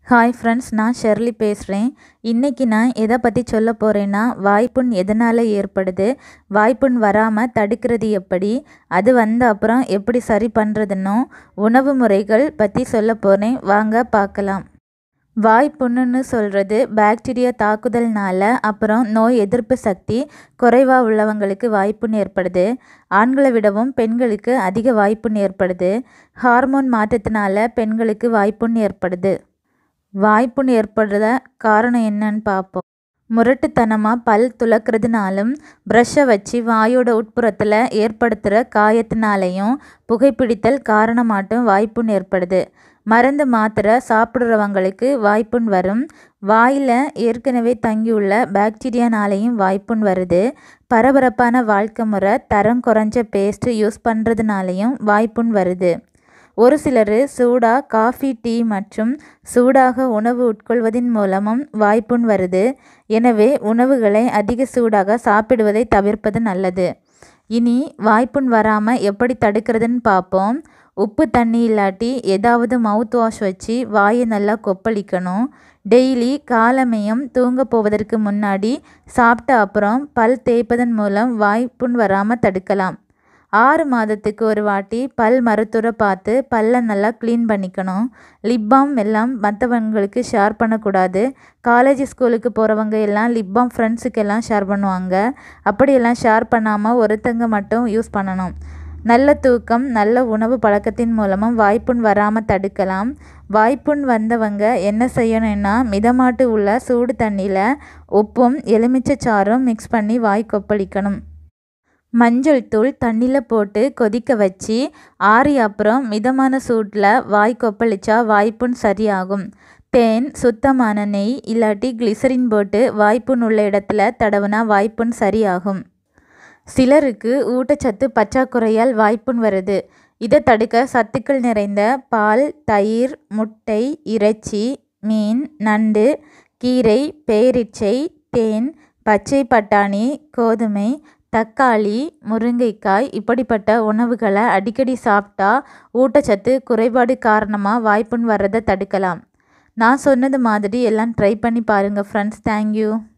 hi friends நான் Shirley பேசுகிறேன் இன்றைக்கி நான் எதை பற்றி சொல்ல போகிறேன்னா வாய்ப்புண் எதனால் ஏற்படுது வாய்ப்புண் வராமல் தடுக்கிறது எப்படி அது வந்த அப்புறம் எப்படி சரி பண்ணுறதுன்னும் உணவு முறைகள் பற்றி சொல்ல போகிறேன் வாங்க பார்க்கலாம் வாய்ப்புண்ணுன்னு சொல்கிறது பாக்டீரியா தாக்குதல்னால அப்புறம் நோய் எதிர்ப்பு சக்தி குறைவாக உள்ளவங்களுக்கு வாய்ப்புண் ஏற்படுது ஆண்களை விடவும் பெண்களுக்கு அதிக வாய்ப்புண் ஏற்படுது ஹார்மோன் மாற்றத்தினால பெண்களுக்கு வாய்ப்புண் ஏற்படுது வாய்ப்புண் ஏற்படுற காரணம் என்னன்னு பார்ப்போம் முரட்டுத்தனமாக பல் துலக்கிறதுனாலும் ப்ரஷ்ஷை வச்சு வாயோட உட்புறத்தில் ஏற்படுத்துகிற காயத்தினாலையும் புகைப்பிடித்தல் காரணமாட்டும் வாய்ப்புண் ஏற்படுது மருந்து மாத்திரை சாப்பிட்றவங்களுக்கு வாய்ப்புண் வரும் வாயில் ஏற்கனவே தங்கியுள்ள பாக்டீரியானாலேயும் வாய்ப்புண் வருது பரபரப்பான வாழ்க்கை முறை தரம் குறைஞ்ச பேஸ்ட்டு யூஸ் பண்ணுறதுனாலையும் வாய்ப்புண் வருது ஒரு சிலர் சூடாக காஃபி டீ மற்றும் சூடாக உணவு உட்கொள்வதன் மூலமும் வாய்ப்புண் வருது எனவே உணவுகளை அதிக சூடாக சாப்பிடுவதை தவிர்ப்பது நல்லது இனி வாய்ப்புண் வராமல் எப்படி தடுக்கிறதுன்னு பார்ப்போம் உப்பு தண்ணி இல்லாட்டி ஏதாவது மவுத் வாஷ் வச்சு வாயை நல்லா கொப்பளிக்கணும் டெய்லி காலமையும் தூங்க போவதற்கு முன்னாடி சாப்பிட்ட அப்புறம் பல் தேய்ப்பதன் மூலம் வாய்ப்புண் வராமல் தடுக்கலாம் ஆறு மாதத்துக்கு ஒரு வாட்டி பல் மருத்துவரை பார்த்து பல்லை நல்லா க்ளீன் பண்ணிக்கணும் லிப் பாம் எல்லாம் மற்றவங்களுக்கு ஷேர் பண்ணக்கூடாது காலேஜ் ஸ்கூலுக்கு போகிறவங்க எல்லாம் லிப் பாம் ஃப்ரெண்ட்ஸுக்கு எல்லாம் ஷேர் பண்ணுவாங்க அப்படியெல்லாம் ஷேர் பண்ணாமல் ஒருத்தங்க மட்டும் யூஸ் பண்ணணும் நல்ல தூக்கம் நல்ல உணவு பழக்கத்தின் மூலமும் வாய்ப்புண் வராமல் தடுக்கலாம் வாய்ப்புண் வந்தவங்க என்ன செய்யணும்னா மிதமாட்டு உள்ள சூடு தண்ணியில் உப்பும் எலுமிச்சைச்சாறும் மிக்ஸ் பண்ணி வாய் கொப்பளிக்கணும் மஞ்சள் தூள் தண்ணியில் போட்டு கொதிக்க வச்சு ஆறி அப்புறம் மிதமான சூட்டில் வாய் கொப்பளிச்சா வாய்ப்புண் சரியாகும் தேன் சுத்தமான நெய் இல்லாட்டி கிளிசரின் போட்டு வாய்ப்புண் உள்ள இடத்துல தடவுனா வாய்ப்புண் சரியாகும் சிலருக்கு ஊட்டச்சத்து பற்றாக்குறையால் வாய்ப்புண் வருது இதை தடுக்க சத்துக்கள் நிறைந்த பால் தயிர் முட்டை இறைச்சி மீன் நண்டு கீரை பேரிச்சை தேன் பச்சை பட்டாணி கோதுமை தக்காளி முருங்கைக்காய் இப்படிப்பட்ட உணவுகளை அடிக்கடி சாப்பிட்டா ஊட்டச்சத்து குறைபாடு காரணமாக வாய்ப்புண் வர்றதை தடுக்கலாம் நான் சொன்னது மாதிரி எல்லாம் ட்ரை பண்ணி பாருங்கள் ஃப்ரெண்ட்ஸ் தேங்க்யூ